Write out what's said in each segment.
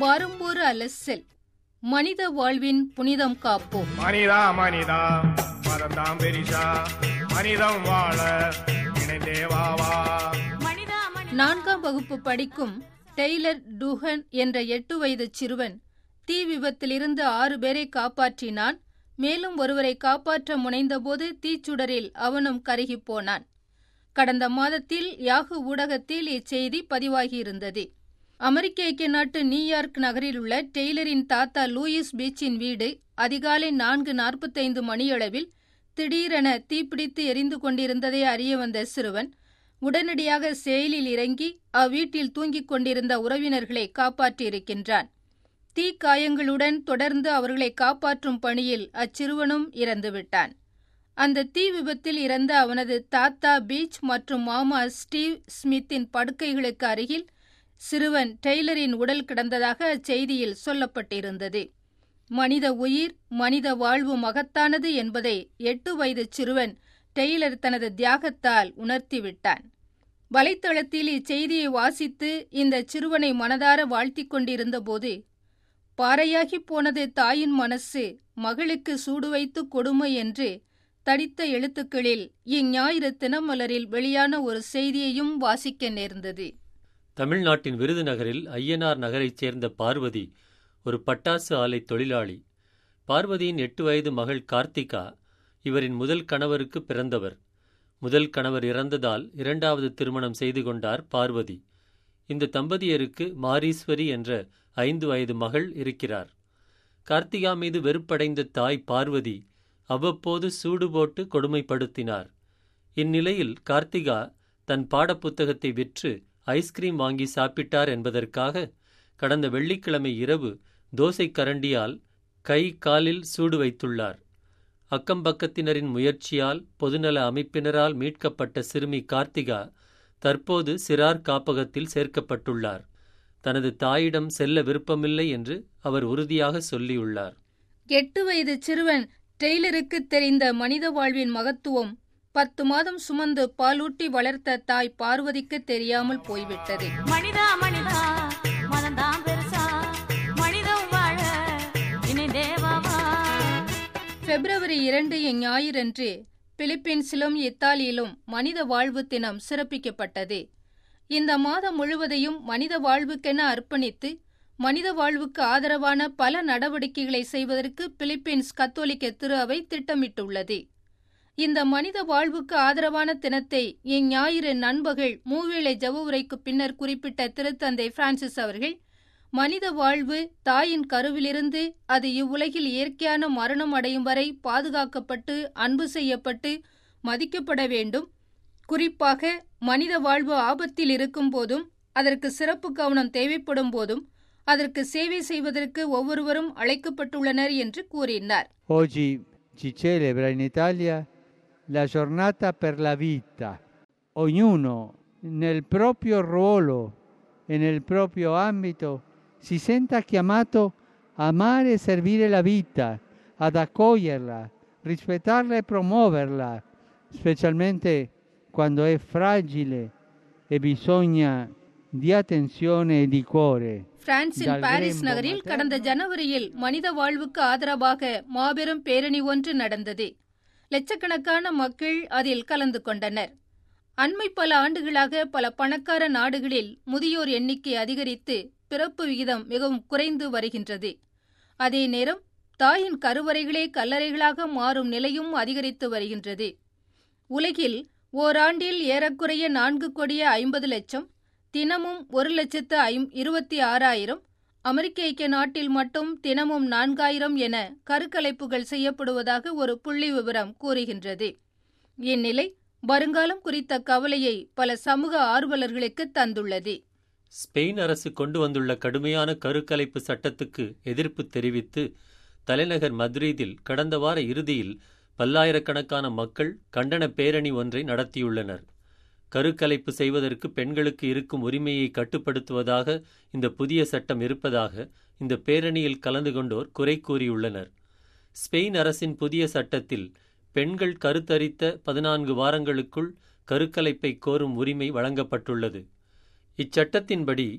வாரம்பொரு அலசல் மனித வாழ்வின் புனிதம் காப்போம் மனிதா மனிதா மதந்தாம் பெரிசா மனிதம் வாழ இணைந்தே வா வா நான்காம் வகுப்பு படிக்கும் டெய்லர் டூஹன் என்ற எட்டு வயது சிறுவன் தீ விபத்திலிருந்து ஆறு பேரை காப்பாற்றினான் மேலும் ஒருவரை காப்பாற்ற முனைந்தபோது தீச்சுடரில் அவனும் கருகிப் போனான் கடந்த மாதத்தில் யாகு ஊடகத்தில் இச்செய்தி பதிவாகியிருந்தது அமெரிக்க ஐக்கிய நாட்டு நியூயார்க் நகரில் உள்ள டெய்லரின் தாத்தா லூயிஸ் பீச்சின் வீடு அதிகாலை நான்கு நாற்பத்தைந்து மணியளவில் திடீரென தீப்பிடித்து எரிந்து கொண்டிருந்ததை அறிய வந்த சிறுவன் உடனடியாக செயலில் இறங்கி அவ்வீட்டில் தூங்கிக் கொண்டிருந்த உறவினர்களை காப்பாற்றியிருக்கின்றான் தீக்காயங்களுடன் தொடர்ந்து அவர்களை காப்பாற்றும் பணியில் அச்சிறுவனும் இறந்துவிட்டான் அந்த தீ விபத்தில் இறந்த அவனது தாத்தா பீச் மற்றும் மாமா ஸ்டீவ் ஸ்மித்தின் படுக்கைகளுக்கு அருகில் சிறுவன் டெய்லரின் உடல் கிடந்ததாக அச்செய்தியில் சொல்லப்பட்டிருந்தது மனித உயிர் மனித வாழ்வு மகத்தானது என்பதை எட்டு வயது சிறுவன் டெய்லர் தனது தியாகத்தால் உணர்த்திவிட்டான் வலைத்தளத்தில் இச்செய்தியை வாசித்து இந்த சிறுவனை மனதார வாழ்த்திக் கொண்டிருந்தபோது பாறையாகி போனது தாயின் மனசு மகளுக்கு சூடு வைத்து கொடுமை என்று தடித்த எழுத்துக்களில் இஞ்ஞாயிறு தினமலரில் வெளியான ஒரு செய்தியையும் வாசிக்க நேர்ந்தது தமிழ்நாட்டின் விருதுநகரில் ஐயனார் நகரைச் சேர்ந்த பார்வதி ஒரு பட்டாசு ஆலை தொழிலாளி பார்வதியின் எட்டு வயது மகள் கார்த்திகா இவரின் முதல் கணவருக்கு பிறந்தவர் முதல் கணவர் இறந்ததால் இரண்டாவது திருமணம் செய்து கொண்டார் பார்வதி இந்த தம்பதியருக்கு மாரீஸ்வரி என்ற ஐந்து வயது மகள் இருக்கிறார் கார்த்திகா மீது வெறுப்படைந்த தாய் பார்வதி அவ்வப்போது சூடு போட்டு கொடுமைப்படுத்தினார் இந்நிலையில் கார்த்திகா தன் பாடப்புத்தகத்தை விற்று ஐஸ்கிரீம் வாங்கி சாப்பிட்டார் என்பதற்காக கடந்த வெள்ளிக்கிழமை இரவு தோசை கரண்டியால் கை காலில் சூடு வைத்துள்ளார் அக்கம்பக்கத்தினரின் முயற்சியால் பொதுநல அமைப்பினரால் மீட்கப்பட்ட சிறுமி கார்த்திகா தற்போது சிறார் காப்பகத்தில் சேர்க்கப்பட்டுள்ளார் தனது தாயிடம் செல்ல விருப்பமில்லை என்று அவர் உறுதியாக சொல்லியுள்ளார் எட்டு வயது சிறுவன் டெய்லருக்கு தெரிந்த மனித வாழ்வின் மகத்துவம் பத்து மாதம் சுமந்து பாலூட்டி வளர்த்த தாய் பார்வதிக்கு தெரியாமல் போய்விட்டது மனிதா மனிதா மனந்தான் பெருசா மனிதம் வாழ இணைந்தே வா வா பிப்ரவரி இரண்டு ஞாயிறன்று பிலிப்பீன்ஸிலும் இத்தாலியிலும் மனித வாழ்வு தினம் சிறப்பிக்கப்பட்டது இந்த மாதம் முழுவதையும் மனித வாழ்வுக்கென அர்ப்பணித்து மனித வாழ்வுக்கு ஆதரவான பல நடவடிக்கைகளை செய்வதற்கு பிலிப்பீன்ஸ் கத்தோலிக்க திரு அவை திட்டமிட்டுள்ளது இந்த மனித வாழ்வுக்கு ஆதரவான தினத்தை இஞ்ஞாயிறு நண்பகல் மூவேளை ஜெப உரைக்கு பின்னர் குறிப்பிட்ட திருத்தந்தை பிரான்சிஸ் அவர்கள் மனித வாழ்வு தாயின் கருவிலிருந்து அது இவ்வுலகில் இயற்கையான மரணம் அடையும் வரை பாதுகாக்கப்பட்டு அன்பு செய்யப்பட்டு மதிக்கப்பட வேண்டும் குறிப்பாக மனித வாழ்வு ஆபத்தில் இருக்கும் போதும் அதற்கு சிறப்பு கவனம் தேவைப்படும் போதும் அதற்கு சேவை செய்வதற்கு ஒவ்வொருவரும் அழைக்கப்பட்டுள்ளனர் என்று கூறினார் Oggi si celebra in Italia la giornata per la vita. Ognuno nel proprio ruolo e nel proprio ambito si senta chiamato a amare e servire la vita, ad accoglierla, rispettarla e promuoverla, specialmente quando è fragile e bisogna di attenzione e di cuore. பிரான்சின் Dal Paris Grembo நகரில் Materno. கடந்த ஜனவரியில் மனித வாழ்வுக்கு ஆதரவாக மாபெரும் பேரணி ஒன்று நடந்தது லட்சக்கணக்கான மக்கள் அதில் கலந்து கொண்டனர் அண்மை பல ஆண்டுகளாக பல பணக்கார நாடுகளில் முதியோர் எண்ணிக்கை அதிகரித்து பிறப்பு விகிதம் மிகவும் குறைந்து வருகின்றது அதே நேரம் தாயின் கருவறைகளே கல்லறைகளாக மாறும் நிலையும் அதிகரித்து வருகின்றது உலகில் ஓராண்டில் ஏறக்குறைய நான்கு கோடியே ஐம்பது லட்சம் தினமும் ஒரு லட்சத்து ஐம் இருபத்தி ஆறாயிரம் அமெரிக்க ஐக்கிய நாட்டில் மட்டும் தினமும் நான்காயிரம் என கருக்கலைப்புகள் செய்யப்படுவதாக ஒரு புள்ளி விவரம் கூறுகின்றது இந்நிலை வருங்காலம் குறித்த கவலையை பல சமூக ஆர்வலர்களுக்கு தந்துள்ளது ஸ்பெயின் அரசு கொண்டு வந்துள்ள கடுமையான கருக்கலைப்பு சட்டத்துக்கு எதிர்ப்பு தெரிவித்து தலைநகர் மத்ரீதில் கடந்த வார இறுதியில் பல்லாயிரக்கணக்கான மக்கள் கண்டன பேரணி ஒன்றை நடத்தியுள்ளனர் கருக்கலைப்பு செய்வதற்கு பெண்களுக்கு இருக்கும் உரிமையை கட்டுப்படுத்துவதாக இந்த புதிய சட்டம் இருப்பதாக இந்த பேரணியில் கலந்து கொண்டோர் குறை கூறியுள்ளனர் ஸ்பெயின் அரசின் புதிய சட்டத்தில் பெண்கள் கருத்தரித்த பதினான்கு வாரங்களுக்குள் கருக்கலைப்பை கோரும் உரிமை வழங்கப்பட்டுள்ளது இச்சட்டத்தின்படி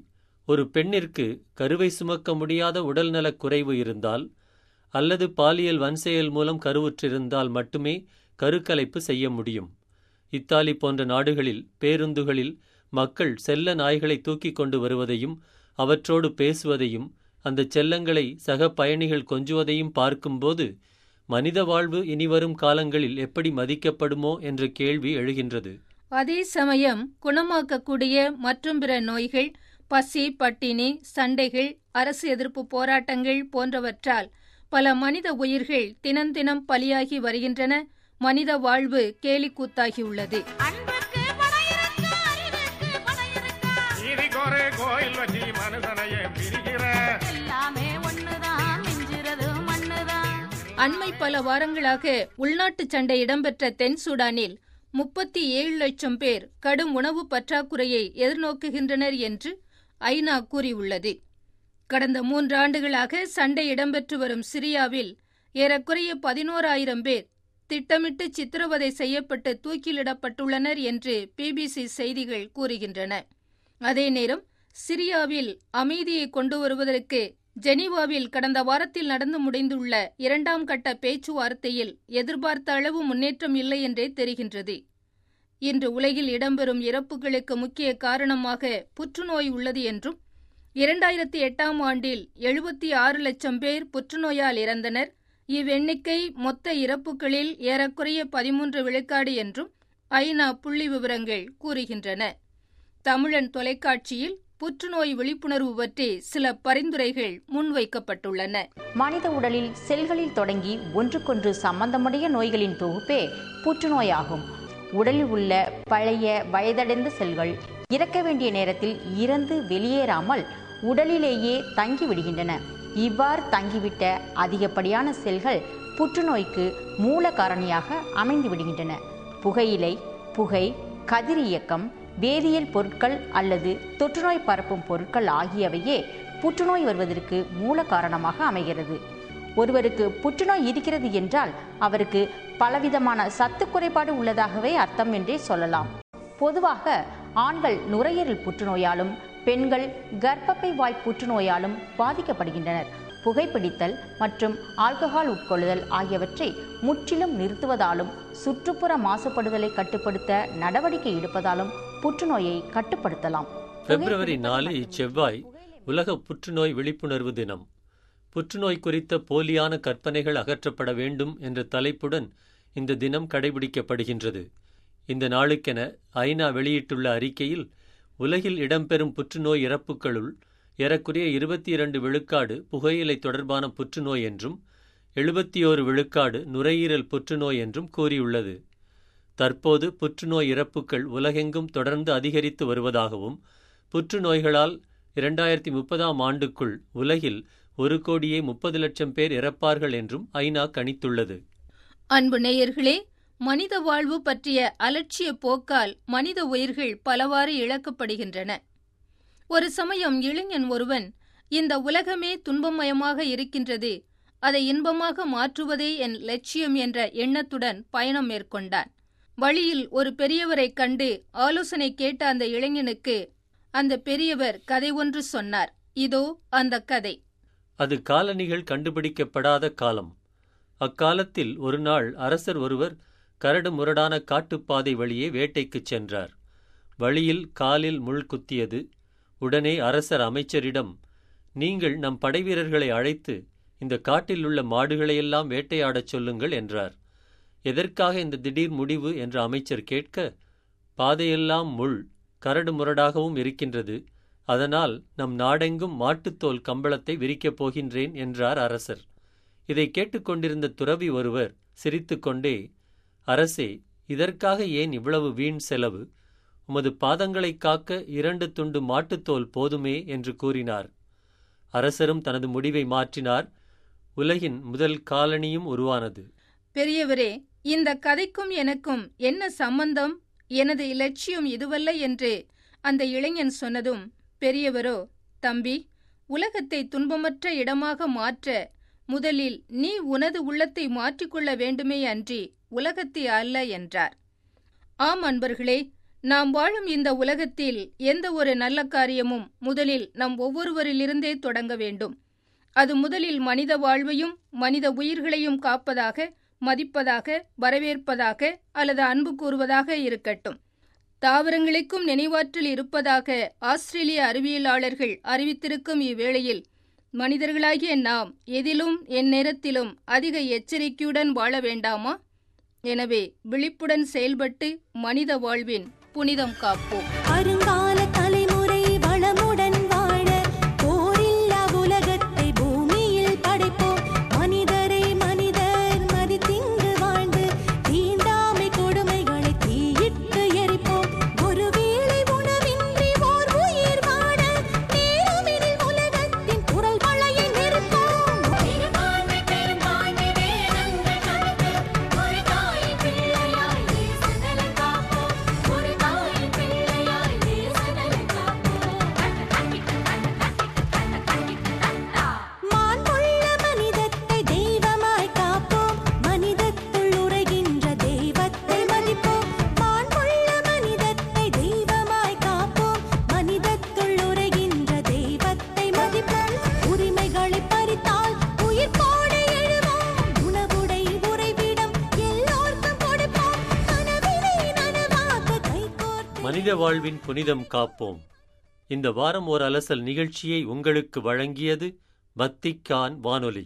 ஒரு பெண்ணிற்கு கருவை சுமக்க முடியாத உடல்நலக் குறைவு இருந்தால் அல்லது பாலியல் வன்செயல் மூலம் கருவுற்றிருந்தால் மட்டுமே கருக்கலைப்பு செய்ய முடியும் இத்தாலி போன்ற நாடுகளில் பேருந்துகளில் மக்கள் செல்ல நாய்களை தூக்கிக் கொண்டு வருவதையும் அவற்றோடு பேசுவதையும் அந்தச் செல்லங்களை சக பயணிகள் கொஞ்சுவதையும் பார்க்கும்போது மனித வாழ்வு இனிவரும் காலங்களில் எப்படி மதிக்கப்படுமோ என்ற கேள்வி எழுகின்றது அதே சமயம் குணமாக்கக்கூடிய மற்றும் பிற நோய்கள் பசி பட்டினி சண்டைகள் அரசு எதிர்ப்பு போராட்டங்கள் போன்றவற்றால் பல மனித உயிர்கள் தினந்தினம் பலியாகி வருகின்றன மனித வாழ்வு கேலிக்கூத்தாகியுள்ளது அன்புக்கு பணம் இருக்கா அறிவுக்கு பணம் இருக்கா நீதி கோரே கோயில் வச்சு மனுஷனையே பிரிக்கிற எல்லாமே ஒண்ணுதான் மிஞ்சுறது மண்ணுதான் அண்மை பல வாரங்களாக உள்நாட்டுச் சண்டை இடம்பெற்ற தென் சூடானில் முப்பத்தி ஏழு லட்சம் பேர் கடும் உணவு பற்றாக்குறையை எதிர்நோக்குகின்றனர் என்று ஐநா கூறியுள்ளது கடந்த மூன்றாண்டுகளாக சண்டை இடம்பெற்று வரும் சிரியாவில் ஏறக்குறைய பதினோராயிரம் பேர் திட்டமிட்டு சித்திரவதை செய்யப்பட்டு தூக்கிலிடப்பட்டுள்ளனர் என்று பிபிசி செய்திகள் கூறுகின்றன அதே நேரம் சிரியாவில் அமைதியை கொண்டு வருவதற்கு ஜெனீவாவில் கடந்த வாரத்தில் நடந்து முடிந்துள்ள இரண்டாம் கட்ட பேச்சுவார்த்தையில் எதிர்பார்த்த அளவு முன்னேற்றம் இல்லை என்றே தெரிகின்றது இன்று உலகில் இடம்பெறும் இறப்புகளுக்கு முக்கிய காரணமாக புற்றுநோய் உள்ளது என்றும் இரண்டாயிரத்தி எட்டாம் ஆண்டில் எழுபத்தி ஆறு லட்சம் பேர் புற்றுநோயால் இறந்தனர் இவ்வெண்ணிக்கை மொத்த இறப்புகளில் ஏறக்குறைய பதிமூன்று விழுக்காடு என்றும் ஐநா புள்ளி விவரங்கள் கூறுகின்றன தமிழன் தொலைக்காட்சியில் புற்றுநோய் விழிப்புணர்வு பற்றி சில பரிந்துரைகள் முன்வைக்கப்பட்டுள்ளன மனித உடலில் செல்களில் தொடங்கி ஒன்றுக்கொன்று சம்பந்தமுடைய நோய்களின் தொகுப்பே புற்றுநோயாகும் உடலில் உள்ள பழைய வயதடைந்த செல்கள் இறக்க வேண்டிய நேரத்தில் இறந்து வெளியேறாமல் உடலிலேயே தங்கி விடுகின்றன இவ்வாறு தங்கிவிட்ட அதிகப்படியான செல்கள் புற்றுநோய்க்கு மூல காரணியாக அமைந்து விடுகின்றன புகையிலை புகை கதிரியக்கம் வேதியியல் பொருட்கள் அல்லது தொற்றுநோய் பரப்பும் பொருட்கள் ஆகியவையே புற்றுநோய் வருவதற்கு மூல காரணமாக அமைகிறது ஒருவருக்கு புற்றுநோய் இருக்கிறது என்றால் அவருக்கு பலவிதமான சத்து குறைபாடு உள்ளதாகவே அர்த்தம் என்றே சொல்லலாம் பொதுவாக ஆண்கள் நுரையீரல் புற்றுநோயாலும் பெண்கள் கர்ப்பப்பை வாய் புற்றுநோயாலும் பாதிக்கப்படுகின்றனர் புகைப்பிடித்தல் மற்றும் ஆல்கஹால் உட்கொள்ளுதல் ஆகியவற்றை முற்றிலும் நிறுத்துவதாலும் சுற்றுப்புற மாசுபடுதலை கட்டுப்படுத்த நடவடிக்கை எடுப்பதாலும் புற்றுநோயை கட்டுப்படுத்தலாம் பிப்ரவரி நாலு இச்செவ்வாய் உலக புற்றுநோய் விழிப்புணர்வு தினம் புற்றுநோய் குறித்த போலியான கற்பனைகள் அகற்றப்பட வேண்டும் என்ற தலைப்புடன் இந்த தினம் கடைபிடிக்கப்படுகின்றது இந்த நாளுக்கென ஐநா வெளியிட்டுள்ள அறிக்கையில் உலகில் இடம்பெறும் புற்றுநோய் இறப்புகளுள் ஏறக்குறைய இருபத்தி இரண்டு விழுக்காடு புகையிலை தொடர்பான புற்றுநோய் என்றும் எழுபத்தி ஓரு விழுக்காடு நுரையீரல் புற்றுநோய் என்றும் கூறியுள்ளது தற்போது புற்றுநோய் இறப்புகள் உலகெங்கும் தொடர்ந்து அதிகரித்து வருவதாகவும் புற்றுநோய்களால் இரண்டாயிரத்தி முப்பதாம் ஆண்டுக்குள் உலகில் ஒரு கோடியே முப்பது லட்சம் பேர் இறப்பார்கள் என்றும் ஐநா கணித்துள்ளது அன்பு நேயர்களே மனித வாழ்வு பற்றிய அலட்சிய போக்கால் மனித உயிர்கள் பலவாறு இழக்கப்படுகின்றன ஒரு சமயம் இளைஞன் ஒருவன் இந்த உலகமே துன்பமயமாக இருக்கின்றது அதை இன்பமாக மாற்றுவதே என் லட்சியம் என்ற எண்ணத்துடன் பயணம் மேற்கொண்டான் வழியில் ஒரு பெரியவரைக் கண்டு ஆலோசனை கேட்ட அந்த இளைஞனுக்கு அந்த பெரியவர் கதை ஒன்று சொன்னார் இதோ அந்த கதை அது காலணிகள் கண்டுபிடிக்கப்படாத காலம் அக்காலத்தில் ஒரு நாள் அரசர் ஒருவர் கரடு முரடான காட்டுப்பாதை வழியே வேட்டைக்குச் சென்றார் வழியில் காலில் முள் குத்தியது உடனே அரசர் அமைச்சரிடம் நீங்கள் நம் படைவீரர்களை அழைத்து இந்த காட்டில் உள்ள மாடுகளையெல்லாம் வேட்டையாடச் சொல்லுங்கள் என்றார் எதற்காக இந்த திடீர் முடிவு என்று அமைச்சர் கேட்க பாதையெல்லாம் முள் கரடு முரடாகவும் இருக்கின்றது அதனால் நம் நாடெங்கும் மாட்டுத்தோல் கம்பளத்தை விரிக்கப் போகின்றேன் என்றார் அரசர் இதை கேட்டுக்கொண்டிருந்த துறவி ஒருவர் சிரித்துக்கொண்டே அரசே இதற்காக ஏன் இவ்வளவு வீண் செலவு உமது பாதங்களைக் காக்க இரண்டு துண்டு மாட்டுத்தோல் போதுமே என்று கூறினார் அரசரும் தனது முடிவை மாற்றினார் உலகின் முதல் காலனியும் உருவானது பெரியவரே இந்த கதைக்கும் எனக்கும் என்ன சம்பந்தம் எனது இலட்சியம் இதுவல்ல என்று அந்த இளைஞன் சொன்னதும் பெரியவரோ தம்பி உலகத்தை துன்பமற்ற இடமாக மாற்ற முதலில் நீ உனது உள்ளத்தை மாற்றிக்கொள்ள வேண்டுமே அன்றி உலகத்தை அல்ல என்றார் ஆம் அன்பர்களே நாம் வாழும் இந்த உலகத்தில் எந்த ஒரு நல்ல காரியமும் முதலில் நம் ஒவ்வொருவரிலிருந்தே தொடங்க வேண்டும் அது முதலில் மனித வாழ்வையும் மனித உயிர்களையும் காப்பதாக மதிப்பதாக வரவேற்பதாக அல்லது அன்பு கூறுவதாக இருக்கட்டும் தாவரங்களுக்கும் நினைவாற்றல் இருப்பதாக ஆஸ்திரேலிய அறிவியலாளர்கள் அறிவித்திருக்கும் இவ்வேளையில் மனிதர்களாகிய நாம் எதிலும் எந்நேரத்திலும் அதிக எச்சரிக்கையுடன் வாழ வேண்டாமா எனவே விழிப்புடன் செயல்பட்டு மனித வாழ்வின் புனிதம் காப்போம் வருங்கால தலைமுறை வளமுடன் வாழ போரில்லா உலகத்தை பூமியில் படைப்போம் மனிதரை மனிதர் மதித்திங்கு வாழ்ந்து தீண்டாமை கொடுமைகளை தீயிட்டு எரிப்போம் ஒருவேளை உணவின்றி ஓர் உயிர் வாழ நேரமெனில் உலகத்தின் குரல் வளையை நிறுத்தோம் பெரும்பான்மை பெரும்பான்மை வேதங்கள் கருத்து ஒரு தாயின் பிள்ளையாய் தேசநலன் காப்போம் ஒரு தாயின் பிள்ளையாய் தேசநலன் காப்போம் மாண்புள்ள மனிதத்தை தெய்வமாய் காப்போம் மனிதத்துள் உரைகின்ற தெய்வத்தை மதிப்போம் மாண்புள்ள மனிதத்தை தெய்வமாய் காப்போம் மனிதத்துள் உரைகின்ற தெய்வத்தை மதிப்போம் உரிமைகளை பறித்தால் உயிர் போட எழுவோம் உணவுடை உறைவிடம் எல்லோருக்கும் கொடுப்போம் கனவினை நனவாக்க கைகோர்த்து மனித வாழ்வின் புனிதம் காப்போம் இந்த வாரம் ஓர் அலசல் நிகழ்ச்சியை உங்களுக்கு வழங்கியது வத்திக்கான் வானொலி